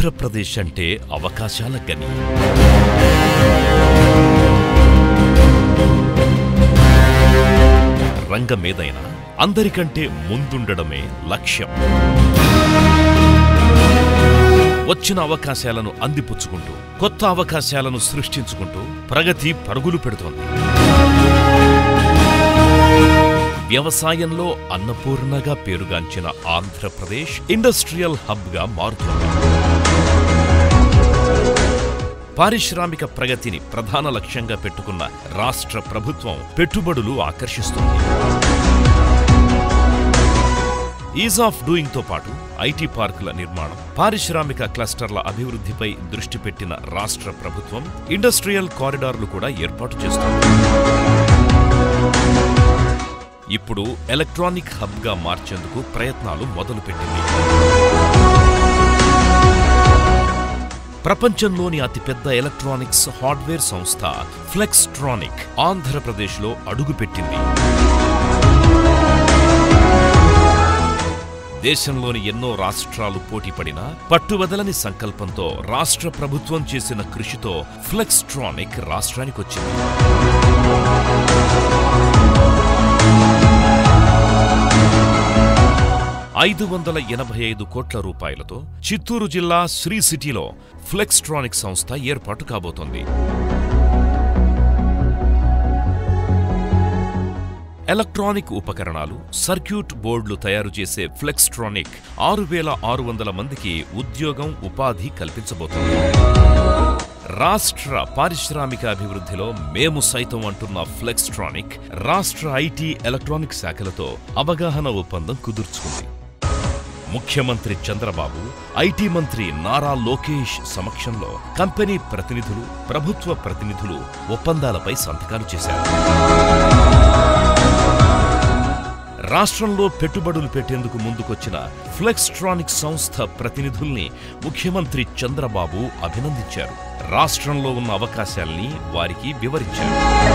ఆంధ్రప్రదేశ్ అంటే అవకాశాల గని రంగమేదైనా అందరికంటే ముందుండడమే లక్ష్యం వచ్చిన అవకాశాలను అందిపుచ్చుకుంటూ కొత్త అవకాశాలను సృష్టించుకుంటూ ప్రగతి పరుగులు పెడుతోంది వ్యవసాయంలో అన్నపూర్ణగా పేరుగాంచిన ఆంధ్రప్రదేశ్ ఇండస్ట్రియల్ హబ్గా మారుతోంది పారిశ్రామిక ప్రగతిని ప్రధాన లక్ష్యంగా పెట్టుకున్న రాష్ట్ర ప్రభుత్వం పెట్టుబడులు ఆకర్షిస్తోంది ఈజ్ ఆఫ్ డూయింగ్ తో పాటు ఐటీ పార్కుల నిర్మాణం పారిశ్రామిక క్లస్టర్ల అభివృద్ధిపై దృష్టి పెట్టిన రాష్ట్ర ప్రభుత్వం ఇండస్ట్రియల్ కారిడార్లు కూడా ఏర్పాటు చేస్తోంది ఇప్పుడు ఎలక్ట్రానిక్ హబ్గా మార్చేందుకు ప్రయత్నాలు మొదలుపెట్టింది ప్రపంచంలోని అతిపెద్ద ఎలక్ట్రానిక్స్ హార్డ్వేర్ సంస్థ ఫ్లెక్స్ట్రానిక్ ఆంధ్రప్రదేశ్లో అడుగుపెట్టింది దేశంలోని ఎన్నో రాష్ట్రాలు పోటీపడినా పట్టువదలని సంకల్పంతో రాష్ట్ర ప్రభుత్వం చేసిన కృషితో ఫ్లెక్స్ట్రానిక్ రాష్ట్రానికొచ్చింది ఐదు వందల ఎనభై ఐదు కోట్ల రూపాయలతో చిత్తూరు జిల్లా శ్రీ సిటీలో ఫ్లెక్స్ట్రానిక్ సంస్థ ఏర్పాటు కాబోతోంది ఎలక్ట్రానిక్ ఉపకరణాలు సర్క్యూట్ బోర్డులు తయారు చేసే ఫ్లెక్స్ట్రానిక్ ఆరు వేల ఆరు వందల మందికి ఉద్యోగం ఉపాధి కల్పించబోతోంది రాష్ట్ర పారిశ్రామిక అభివృద్ధిలో మేము సైతం అంటున్న ఫ్లెక్స్ట్రానిక్ రాష్ట్ర ఐటీ ఎలక్ట్రానిక్ శాఖలతో అవగాహన ఒప్పందం కుదుర్చుకుంది ముఖ్యమంత్రి చంద్రబాబు ఐటీ మంత్రి నారా లోకేష్ సమక్షంలో కంపెనీ ప్రతినిధులు ప్రభుత్వ ప్రతినిధులు ఒప్పందాలపై సంతకాలు చేశారు రాష్ట్రంలో పెట్టుబడులు పెట్టేందుకు ముందుకొచ్చిన ఫ్లెక్స్ట్రానిక్ సంస్థ ప్రతినిధుల్ని ముఖ్యమంత్రి చంద్రబాబు అభినందించారు రాష్ట్రంలో ఉన్న అవకాశాల్ని వారికి వివరించారు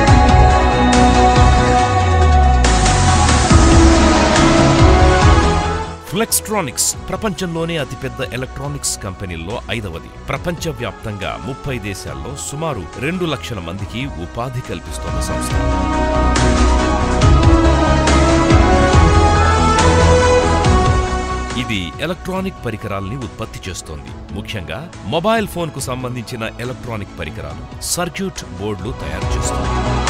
ఫ్లెక్స్ట్రానిక్స్ ప్రపంచంలోనే అతిపెద్ద ఎలక్ట్రానిక్స్ కంపెనీల్లో ఐదవది ప్రపంచవ్యాప్తంగా ముప్పై దేశాల్లో సుమారు రెండు లక్షల మందికి ఉపాధి కల్పిస్తోన్న సంస్థ ఇది ఎలక్ట్రానిక్ పరికరాల్ని ఉత్పత్తి చేస్తోంది ముఖ్యంగా మొబైల్ ఫోన్కు సంబంధించిన ఎలక్ట్రానిక్ పరికరాలు సర్క్యూట్ బోర్డులు తయారు చేస్తుంది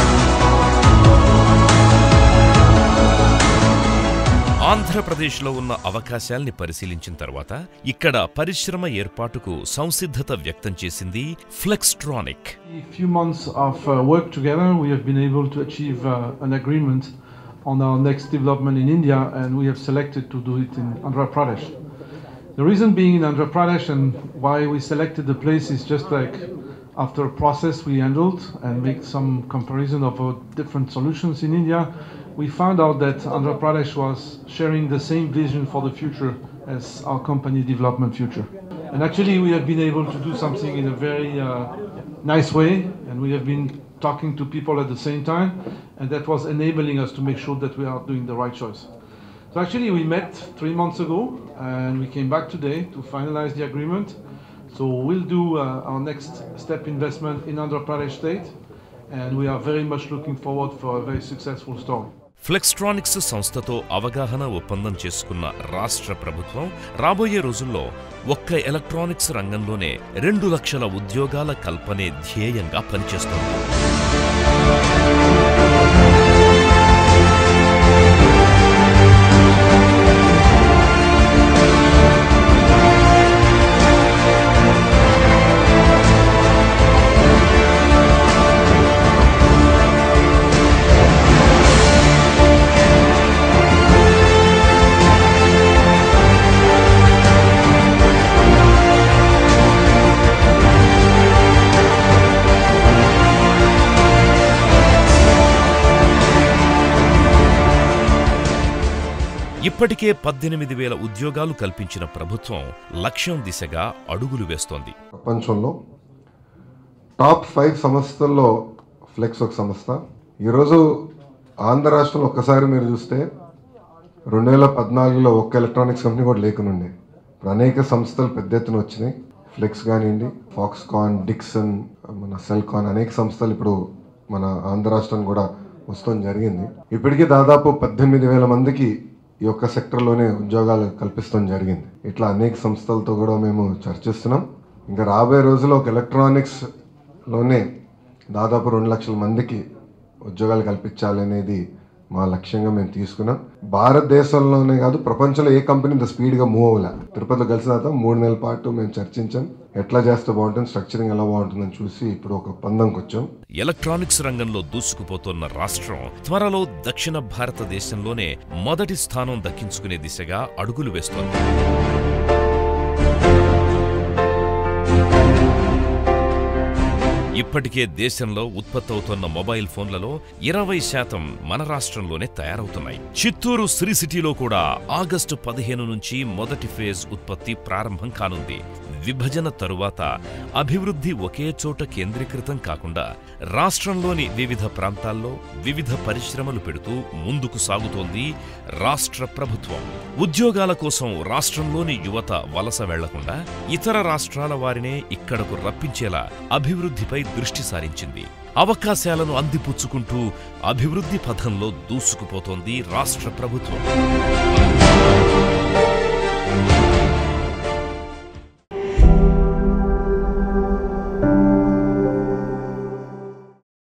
ఆంధ్రప్రదేశ్లో ఉన్న అవకాశాల్ని పరిశీలించిన తర్వాత ఇక్కడ పరిశ్రమ ఏర్పాటుకు సంసిద్ధత వ్యక్తం చేసింది Flextronic A few months of uh, work together, we have been able to achieve uh, an agreement on our next development in India, and we have selected to do it in Andhra Pradesh. The reason being in Andhra Pradesh and why we selected the place is just like after a process we handled and make some comparison of our different solutions in India, we found out that Andhra Pradesh was sharing the same vision for the future as our company development future. And actually, we have been able to do something in a very uh, nice way, and we have been talking to people at the same time, and that was enabling us to make sure that we are doing the right choice. So actually, we met three months ago, and we came back today to finalize the agreement. So we'll do uh, our next step investment in Andhra Pradesh state, and we are very much looking forward for a very successful story. Flextronics సంస్థతో అవగాహన ఒప్పందం చేసుకున్న రాష్ట్ర ప్రభుత్వం రాబోయే రోజుల్లో ఒక్క electronics రంగంలోనే రెండు లక్షల ఉద్యోగాల కల్పనే ధ్యేయంగా పనిచేస్తోంది ఇప్పటికే పద్దెనిమిది వేల ఉద్యోగాలు కల్పించిన ప్రభుత్వం లక్ష్యం దిశగా అడుగులు వేస్తోంది ప్రపంచంలో టాప్ ఫైవ్ సంస్థల్లో ఫ్లెక్స్ ఒక సంస్థ ఈరోజు ఆంధ్ర రాష్ట్రంలో ఒక్కసారి మీరు చూస్తే రెండు వేల పద్నాలుగులో ఒక్క ఎలక్ట్రానిక్స్ కంపెనీ కూడా లేకునుండే ఇప్పుడు అనేక సంస్థలు పెద్ద ఎత్తున వచ్చినాయి ఫ్లెక్స్ కానివ్వండి ఫాక్స్కాన్ డిక్సన్ మన సెల్కాన్ అనేక సంస్థలు ఇప్పుడు మన ఆంధ్ర రాష్ట్రం కూడా వస్తాం జరిగింది ఇప్పటికీ దాదాపు పద్దెనిమిది వేల మందికి ఈ యొక్క సెక్టర్లోనే ఉద్యోగాలు కల్పిస్తాం జరిగింది ఇట్లా అనేక సంస్థలతో కూడా మేము చర్చిస్తున్నాం ఇంకా రాబోయే రోజుల్లో ఒక ఎలక్ట్రానిక్స్లోనే దాదాపు రెండు లక్షల మందికి ఉద్యోగాలు కల్పించాలనేది మా లక్ష్యంగా మేము తీసుకున్నాం భారతదేశంలోనే కాదు ప్రపంచంలో ఏ కంపెనీ ఇంత స్పీడ్గా మూవ్ అవ్వలే తిరుపతిలో కలిసిన తర్వాత మూడు నెలల పాటు మేము చర్చించాం ఎట్లా చేస్తే బాగుంటుంది స్ట్రక్చరింగ్ ఎలా బాగుంటుందని చూసి ఇప్పుడు ఒక పందంకి వచ్చాం ఎలక్ట్రానిక్స్ రంగంలో దూసుకుపోతున్న రాష్ట్రం త్వరలో దక్షిణ భారతదేశంలోనే మొదటి స్థానం దక్కించుకునే దిశగా అడుగులు వేస్తోంది ఇప్పటికే దేశంలో ఉత్పత్తవుతున్న మొబైల్ ఫోన్లలో ఇరవై శాతం మన రాష్ట్రంలోనే తయారవుతున్నాయి చిత్తూరు శ్రీ సిటీలో కూడా ఆగస్టు పదిహేను నుంచి మొదటి ఫేజ్ ఉత్పత్తి ప్రారంభం కానుంది విభజన తరువాత అభివృద్ధి ఒకే చోట కేంద్రీకృతం కాకుండా రాష్ట్రంలోని వివిధ ప్రాంతాల్లో వివిధ పరిశ్రమలు పెడుతూ ముందుకు సాగుతోంది రాష్ట్ర ప్రభుత్వం ఉద్యోగాల కోసం రాష్ట్రంలోని యువత వలస వెళ్లకుండా ఇతర రాష్ట్రాల వారినే ఇక్కడకు రప్పించేలా అభివృద్ధిపై దృష్టి సారించింది అవకాశాలను అందిపుచ్చుకుంటూ అభివృద్ధి పథంలో దూసుకుపోతోంది రాష్ట్ర ప్రభుత్వం